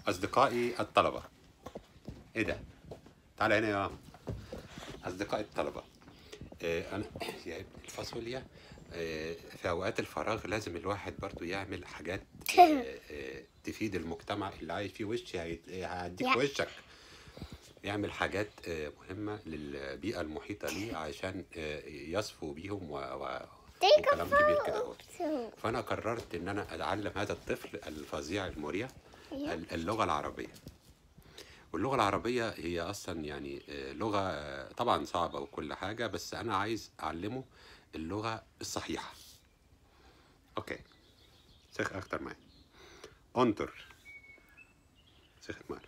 أصدقائي الطلبة إيه ده؟ تعالى هنا يا أصدقائي الطلبة آه، أنا يا ابني الفاصوليا آه، في أوقات الفراغ لازم الواحد برضو يعمل حاجات آه، آه، تفيد المجتمع اللي عايش فيه وش هيت- هيديك يا. وشك يعمل حاجات آه، مهمة للبيئة المحيطة ليه عشان آه، يصفو بيهم و... و... Take a وكلام كبير كده اهو photo. فانا قررت ان انا اتعلم هذا الطفل الفظيع المريع ال- اللغه العربيه واللغه العربيه هي اصلا يعني آه، لغه آه، طبعا صعبه وكل حاجه بس انا عايز اعلمه اللغه الصحيحه اوكي سخ اكتر معايا انطر سخت معايا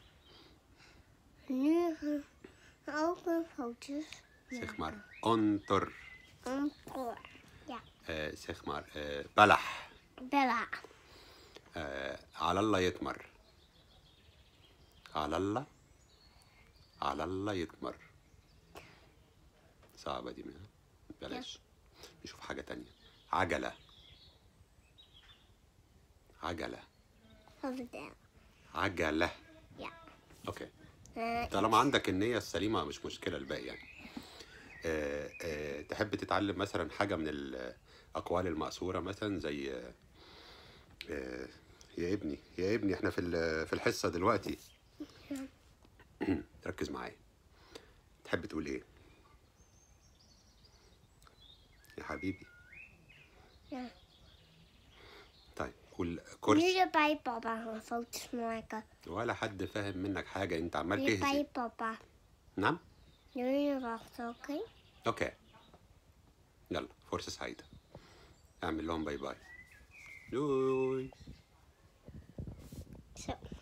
Nu open foto's. سخ معايا انطر Encore. Ja. آه، سخ معايا آه، بلح Bella. آه، على الله يتمر على الله على الله يتمر صعبة دي منها بلاش نشوف حاجة تانية عجلة عجلة Over there. عجلة Ja. اوكي Uh, طالما عندك النية السليمة مش مشكلة الباقي يعني آه، آه، تحب تتعلم مثلا حاجة من الأقوال المأثورة مثلا زي آه، آه، يا ابني يا ابني احنا في ال- في الحصة دلوقتي ركز معايا تحب تقول ايه يا حبيبي Ja. طيب قول nu كرسي er bij papa gaan foto's maken. ولا حد فاهم منك حاجة انت عمال Nu bij تهزي papa. نعم Nu je wachten, oké? اوكي يلا فرصة سعيدة اعمل لهم باي باي باي Zo.